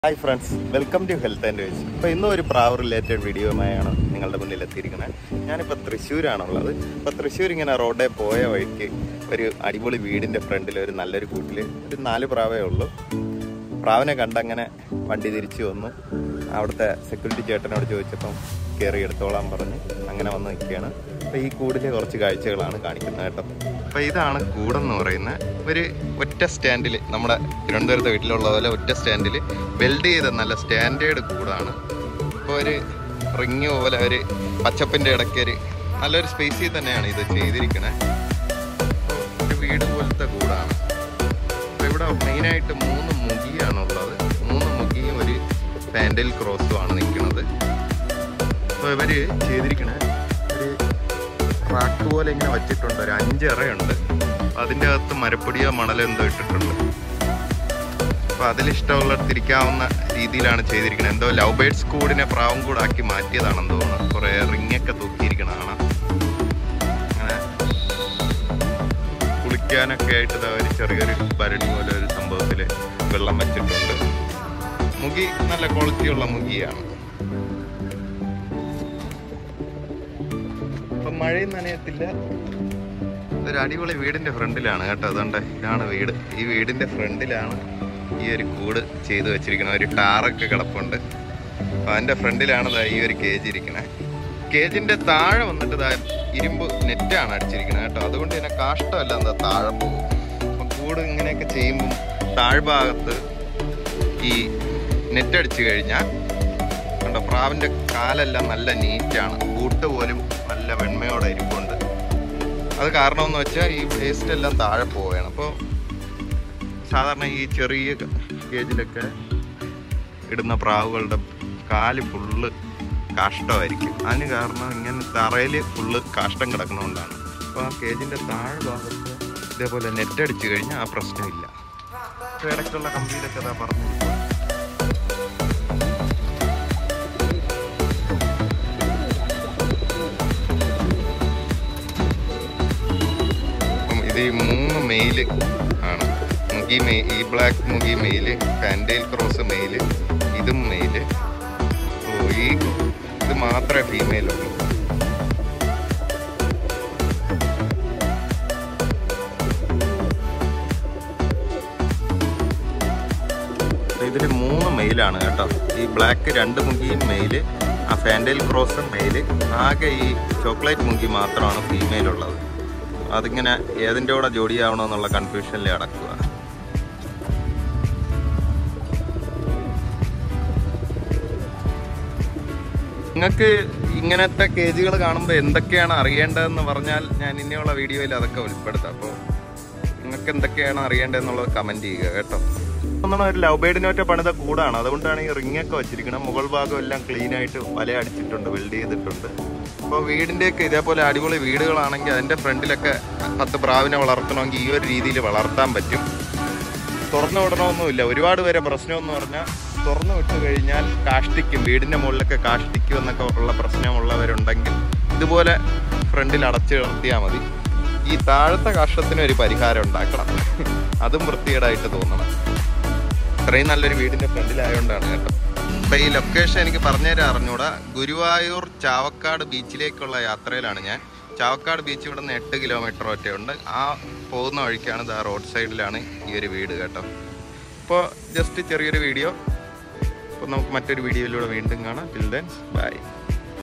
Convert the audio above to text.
hi friends welcome to health and wage അപ്പോൾ ഇന്നും ഒരു പ്രാവ് റിലേറ്റഡ് വീഡിയോയുമായാണ് നിങ്ങളുടെ മുന്നിൽ എത്തിയിരിക്കുന്നത് ഞാനിപ്പോൾ തൃശ്ശൂരാണുള്ളത് ഇപ്പോൾ തൃശ്ശൂർ ഇങ്ങനെ റോഡേ പോയ വഴിക്ക് ഒരു അടിപൊളി വീടിൻ്റെ ഫ്രണ്ടിൽ ഒരു നല്ലൊരു കൂട്ടിൽ ഒരു നാല് പ്രാവേ ഉള്ളൂ പ്രാവിനെ കണ്ടങ്ങനെ വണ്ടി തിരിച്ചു വന്നു അവിടുത്തെ സെക്യൂരിറ്റി ചേട്ടനോട് ചോദിച്ചപ്പം കയറി എടുത്തോളാൻ പറഞ്ഞ് അങ്ങനെ വന്ന് നിൽക്കുകയാണ് അപ്പോൾ ഈ കൂടിലെ കുറച്ച് കാഴ്ചകളാണ് കാണിക്കുന്നത് കേട്ടോ അപ്പോൾ ഇതാണ് കൂടെന്ന് പറയുന്നത് ഒരു ഒറ്റ സ്റ്റാൻഡിൽ നമ്മുടെ തിരുവനന്തപുരത്തെ വീട്ടിലുള്ള പോലെ ഒറ്റ സ്റ്റാൻഡിൽ വെൽഡ് ചെയ്ത നല്ല സ്റ്റാൻഡേർഡ് കൂടാണ് ഇപ്പോൾ ഒരു റിങ് പോലെ ഒരു പച്ചപ്പിൻ്റെ ഇടയ്ക്ക് ഒരു നല്ലൊരു സ്പേസിൽ തന്നെയാണ് ഇത് ചെയ്തിരിക്കണേ ഒരു വീട് പോലത്തെ കൂടാണ് അപ്പോൾ ഇവിടെ മെയിനായിട്ട് മൂന്ന് മുകിയാണുള്ളത് മൂന്ന് മുകിയും ഒരു പാൻഡൽ ക്രോസും ആണ് നിൽക്കുന്നത് അപ്പോൾ ഇവർ ചെയ്തിരിക്കണ ഒരു റാക്ക് പോലെ ഇങ്ങനെ വച്ചിട്ടുണ്ട് ഒരു അഞ്ച് ഇറയുണ്ട് അപ്പോൾ അതിൻ്റെ അകത്ത് മരപ്പൊടിയോ മണലോ എന്തോ ഇട്ടിട്ടുണ്ട് അപ്പോൾ അതിലിഷ്ടമുള്ള തിരിക്കാവുന്ന രീതിയിലാണ് ചെയ്തിരിക്കുന്നത് എന്തോ ലവ് ബേഡ്സ് കൂടിനെ പ്രാവും കൂടാക്കി മാറ്റിയതാണെന്ന് തോന്നുന്നു കുറേ റിങ്ങൊക്കെ തൂക്കിയിരിക്കണതാണ് അങ്ങനെ കുളിക്കാനൊക്കെ ആയിട്ട് ഇതാ ഒരു ചെറിയൊരു ഭരണി പോലെ ഒരു സംഭവത്തിൽ വെള്ളം വെച്ചിട്ടുണ്ട് മുഗി നല്ല ക്വാളിറ്റിയുള്ള മുഗിയാണ് ഇപ്പം മഴയും നനയത്തില്ല ഒരു അടിപൊളി വീടിന്റെ ഫ്രണ്ടിലാണ് കേട്ടോ അതുകൊണ്ട് ഇതാണ് വീട് ഈ വീടിന്റെ ഫ്രണ്ടിലാണ് ഈ ഒരു കൂട് ചെയ്തു വെച്ചിരിക്കുന്നത് ഒരു ടാറൊക്കെ കിടപ്പുണ്ട് അപ്പൊ അതിന്റെ ഫ്രണ്ടിലാണ് ദാ ഈ ഒരു കേജ് ഇരിക്കണേ കേജിന്റെ താഴെ വന്നിട്ട് ദാ ഇരുമ്പ് നെറ്റാണ് അടിച്ചിരിക്കുന്നത് കേട്ടോ അതുകൊണ്ട് തന്നെ കാഷ്ടമല്ല എന്താ താഴെ പോകും അപ്പൊ കൂട് ഇങ്ങനെയൊക്കെ ചെയ്യുമ്പം താഴ്ഭാഗത്ത് ഈ നെറ്റ് അടിച്ചു കഴിഞ്ഞാൽ കണ്ടോ പ്രാവിന്റെ കാലെല്ലാം നല്ല നീറ്റാണ് കൂട്ട് പോലും നല്ല വെണ്മയോടെ ഇരിപ്പുണ്ട് അത് കാരണമെന്ന് വെച്ചാൽ ഈ വേസ്റ്റ് എല്ലാം താഴെ പോവുകയാണ് അപ്പോൾ സാധാരണ ഈ ചെറിയ കേജിലൊക്കെ ഇടുന്ന പ്രാവുകളുടെ കാല് ഫുള്ള് കാഷ്ടമായിരിക്കും അതിന് കാരണം ഇങ്ങനെ തറയിൽ ഫുള്ള് കാഷ്ടം കിടക്കുന്നതുകൊണ്ടാണ് അപ്പോൾ ആ കേജിൻ്റെ താഴെ ഭാഗത്ത് ഇതേപോലെ നെറ്റ് അടിച്ചു കഴിഞ്ഞാൽ ആ പ്രശ്നമില്ല ഇപ്പോൾ ഇടയ്ക്കുള്ള കമ്പിയിലൊക്കെ അതാ പറഞ്ഞിരിക്കും അപ്പം ഇത് ഈ മൂന്ന് മെയില് ആണ് മുഗി മെയ് ഈ ബ്ലാക്ക് മുഗി മെയില് പാൻഡേൽ ക്രോസ് മെയില് ഇതും മെയില് ഓ ഈ ഇത് മാത്രമേ ഫീമെയിൽ ഉള്ളൂ ഇതിൽ മൂന്ന് മെയിലാണ് കേട്ടോ ഈ ബ്ലാക്ക് രണ്ട് മുഗിയും മെയില് ആ ഫാൻഡേൽ ക്രോസും മെയില് ആകെ ഈ ചോക്ലേറ്റ് മുഗി മാത്രമാണ് ഫീമെയിൽ ഉള്ളത് അതിങ്ങനെ ഏതിൻ്റെ കൂടെ ജോഡിയാവണോ എന്നുള്ള കൺഫ്യൂഷനിൽ അടക്കുക നിങ്ങൾക്ക് ഇങ്ങനത്തെ കേജുകൾ കാണുമ്പോൾ എന്തൊക്കെയാണ് അറിയേണ്ടതെന്ന് പറഞ്ഞാൽ ഞാൻ ഇനിയുള്ള വീഡിയോയിൽ അതൊക്കെ ഉൾപ്പെടുത്താം അപ്പോൾ നിങ്ങൾക്ക് എന്തൊക്കെയാണ് അറിയേണ്ടതെന്നുള്ളത് കമൻറ്റ് ചെയ്യുക കേട്ടോ ഒന്നാണ് ഒരു ലവ് ബേഡിനൊറ്റ പണിത കൂടാണ് അതുകൊണ്ടാണ് ഈ റിംഗ് ഒക്കെ വെച്ചിരിക്കുന്നത് മുകൾ ഭാഗം എല്ലാം ക്ലീൻ ആയിട്ട് വല അടിച്ചിട്ടുണ്ട് വെൽഡ് ചെയ്തിട്ടുണ്ട് അപ്പോൾ വീടിൻ്റെയൊക്കെ ഇതേപോലെ അടിപൊളി വീടുകളാണെങ്കിൽ അതിൻ്റെ ഫ്രണ്ടിലൊക്കെ പത്ത് പ്രാവിനെ വളർത്തണമെങ്കിൽ ഈ ഒരു രീതിയിൽ വളർത്താൻ പറ്റും തുറന്നു വിടണമൊന്നുമില്ല ഒരുപാട് പേരെ പ്രശ്നമെന്ന് പറഞ്ഞാൽ തുറന്നു വിട്ട് കഴിഞ്ഞാൽ കാഷ്ടിക്കും വീടിൻ്റെ മുകളിലൊക്കെ കാഷ്ടിക്കും എന്നൊക്കെ ഉള്ള പ്രശ്നമുള്ളവരുണ്ടെങ്കിൽ ഇതുപോലെ ഫ്രണ്ടിൽ അടച്ചു നിർത്തിയാൽ മതി ഈ താഴത്തെ കാഷ്ടത്തിന് ഒരു പരിഹാരം ഉണ്ടാക്കണം അതും വൃത്തികേടായിട്ട് തോന്നണം ഇത്രയും നല്ലൊരു വീടിന്റെ ഫ്രണ്ടിലായോണ്ടാണ് കേട്ടോ അപ്പൊ ഈ ലൊക്കേഷൻ എനിക്ക് പറഞ്ഞുതരാൻ അറിഞ്ഞൂടാ ഗുരുവായൂർ ചാവക്കാട് ബീച്ചിലേക്കുള്ള യാത്രയിലാണ് ഞാൻ ചാവക്കാട് ബീച്ച് ഇവിടെ നിന്ന് എട്ട് കിലോമീറ്റർ ഒറ്റയുണ്ട് ആ പോകുന്ന വഴിക്കാണ് ഇത് ആ റോഡ് സൈഡിലാണ് ഈ ഒരു വീട് കേട്ടോ അപ്പോൾ ജസ്റ്റ് ചെറിയൊരു വീഡിയോ അപ്പോൾ നമുക്ക് മറ്റൊരു വീഡിയോയിലൂടെ വീണ്ടും കാണാം ടിൽ ദെൻ ബൈ